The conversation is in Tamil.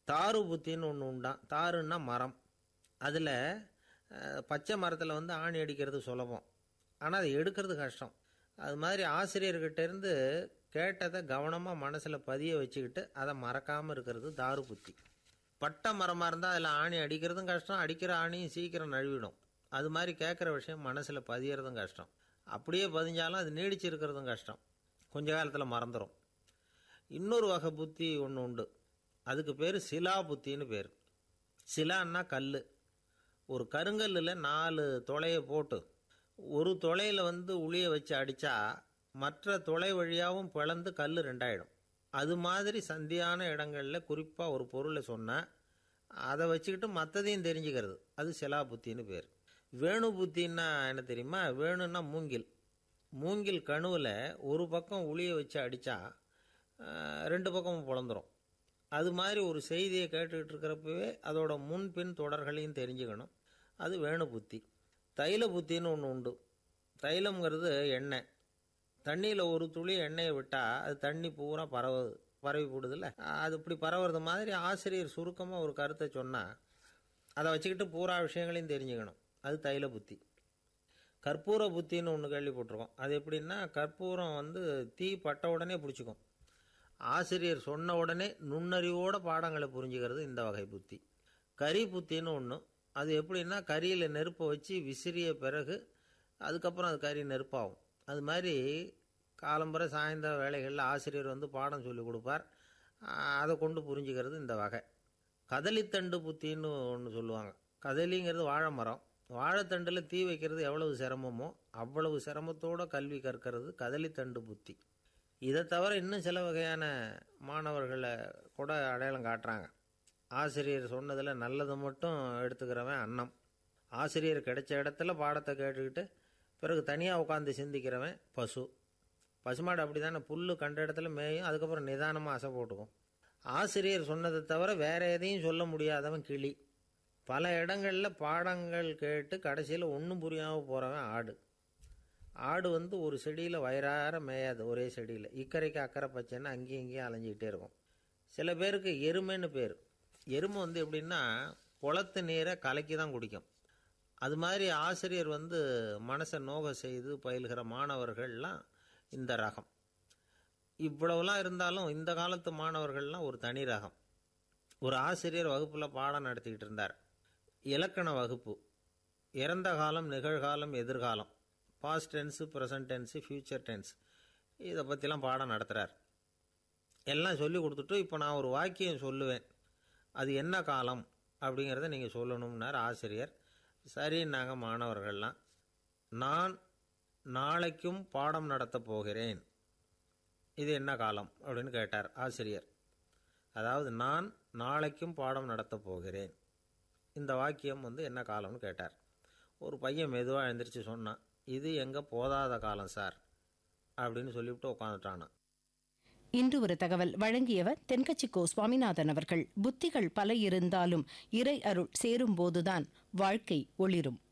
தாரு புத்தின்னு ஒன்று உண்டான் தாருன்னா மரம் அதில் பச்சை மரத்தில் வந்து ஆணி அடிக்கிறது சுலபம் ஆனால் அதை எடுக்கிறது கஷ்டம் அது மாதிரி ஆசிரியர்கிட்ட இருந்து கேட்டதை கவனமாக மனசில் பதிய வச்சுக்கிட்டு அதை மறக்காமல் இருக்கிறது தாரு புத்தி பட்டை மரமாக இருந்தால் அதில் ஆணி அடிக்கிறதும் கஷ்டம் அடிக்கிற ஆணியும் சீக்கிரம் நழுவிடும் அது மாதிரி கேட்குற விஷயம் மனசில் பதியறதும் கஷ்டம் அப்படியே பதிஞ்சாலும் அது நீடிச்சு இருக்கிறதும் கஷ்டம் கொஞ்ச காலத்தில் மறந்துடும் இன்னொரு வகை புத்தி ஒன்று உண்டு அதுக்கு பேர் சிலா புத்தின்னு பேர் சிலான்னா கல் ஒரு கருங்கல்லில் நாலு துளையை போட்டு ஒரு துளையில் வந்து உளிய வச்சு அடித்தா மற்ற துளை வழியாகவும் பிளந்து கல் ரெண்டாயிடும் அது மாதிரி சந்தியான இடங்களில் குறிப்பாக ஒரு பொருளை சொன்னால் அதை வச்சுக்கிட்டு மற்றதையும் தெரிஞ்சுக்கிறது அது சிலா புத்தின்னு பேர் வேணு புத்தின்னா என்ன தெரியுமா வேணுன்னா மூங்கில் மூங்கில் கணுவில் ஒரு பக்கம் உளிய வச்சு அடித்தா ரெண்டு பக்கமும் பிளந்துரும் அது மாதிரி ஒரு செய்தியை கேட்டுக்கிட்டு இருக்கிறப்பவே அதோட முன்பின் தொடர்களையும் தெரிஞ்சுக்கணும் அது வேணு புத்தி தைல புத்தின்னு ஒன்று உண்டு தைலம்ங்கிறது எண்ணெய் தண்ணியில் ஒரு துளி எண்ணெயை விட்டால் அது தண்ணி பூரா பரவுது பரவி போடுதில்ல அது இப்படி பரவுறது மாதிரி ஆசிரியர் சுருக்கமாக ஒரு கருத்தை சொன்னால் அதை வச்சுக்கிட்டு பூரா விஷயங்களையும் தெரிஞ்சுக்கணும் அது தைல புத்தி கற்பூர புத்தின்னு ஒன்று கேள்விப்பட்டிருக்கோம் அது எப்படின்னா கற்பூரம் வந்து தீ பட்ட உடனே பிடிச்சிக்கும் ஆசிரியர் சொன்ன உடனே நுண்ணறிவோட பாடங்களை புரிஞ்சுக்கிறது இந்த வகை புத்தி கரி புத்தின்னு ஒன்று அது எப்படின்னா கரியில் நெருப்பை வச்சு விசிறிய பிறகு அதுக்கப்புறம் அது கறி நெருப்பாகும் அது மாதிரி காலம்பரை சாயந்தர வேலைகளில் ஆசிரியர் வந்து பாடம் சொல்லி கொடுப்பார் அதை கொண்டு புரிஞ்சுக்கிறது இந்த வகை கதலித்தண்டு புத்தின்னு ஒன்று சொல்லுவாங்க கதலிங்கிறது வாழை மரம் வாழைத்தண்டில் தீ வைக்கிறது எவ்வளவு சிரமமோ அவ்வளவு சிரமத்தோட கல்வி கற்கிறது கதலித்தண்டு புத்தி இதை தவிர இன்னும் சில வகையான மாணவர்களை கூட அடையாளம் காட்டுறாங்க ஆசிரியர் சொன்னதில் நல்லதை மட்டும் எடுத்துக்கிறவன் அன்னம் ஆசிரியர் கிடைச்ச இடத்துல பாடத்தை கேட்டுக்கிட்டு பிறகு தனியாக உட்காந்து சிந்திக்கிறவன் பசு பசுமாடு அப்படி தானே புல் கண்ட இடத்துல மேயும் அதுக்கப்புறம் நிதானமாக அசை போட்டுக்கும் ஆசிரியர் சொன்னதை தவிர வேற எதையும் சொல்ல முடியாதவன் கிளி பல இடங்களில் பாடங்கள் கேட்டு கடைசியில் ஒன்றும் புரியாமல் போகிறவன் ஆடு ஆடு வந்து ஒரு செடியில் வயிறார மேயாது ஒரே செடியில் இக்கரைக்கு அக்கறை பச்சைன்னு அங்கேயும் இங்கேயும் அலைஞ்சிக்கிட்டே இருக்கும் சில பேருக்கு எருமைன்னு பேர் எருமை வந்து எப்படின்னா குளத்து நீரை கலக்கி தான் குடிக்கும் அது மாதிரி ஆசிரியர் வந்து மனசை நோக செய்து பயில்கிற மாணவர்கள்லாம் இந்த ரகம் இவ்வளவுலாம் இருந்தாலும் இந்த காலத்து மாணவர்கள்லாம் ஒரு தனி ரகம் ஒரு ஆசிரியர் வகுப்பில் பாடம் நடத்திக்கிட்டு இருந்தார் இலக்கண வகுப்பு இறந்த காலம் நிகழ்காலம் எதிர்காலம் past tense present tense future tense இதை பற்றிலாம் பாடம் நடத்துகிறார் எல்லாம் சொல்லி கொடுத்துட்டு இப்போ நான் ஒரு வாக்கியம் சொல்லுவேன் அது என்ன காலம் அப்படிங்கிறத நீங்கள் சொல்லணும்னார் ஆசிரியர் சரின்னாங்க மாணவர்கள்லாம் நான் நாளைக்கும் பாடம் நடத்தப் போகிறேன் இது என்ன காலம் அப்படின்னு கேட்டார் ஆசிரியர் அதாவது நான் நாளைக்கும் பாடம் நடத்தப் போகிறேன் இந்த வாக்கியம் வந்து என்ன காலம்னு கேட்டார் ஒரு பையன் மெதுவாக எழுந்திரிச்சு சொன்னான் இது எங்கே போதாத காலம் சார் அப்படின்னு சொல்லிவிட்டு உட்காந்துட்டானான் இன்று ஒரு தகவல் வழங்கியவர் தென்கட்சிக்கோ சுவாமிநாதன் அவர்கள் புத்திகள் பல இருந்தாலும் இறை அருள் சேரும்போதுதான் வாழ்க்கை ஒளிரும்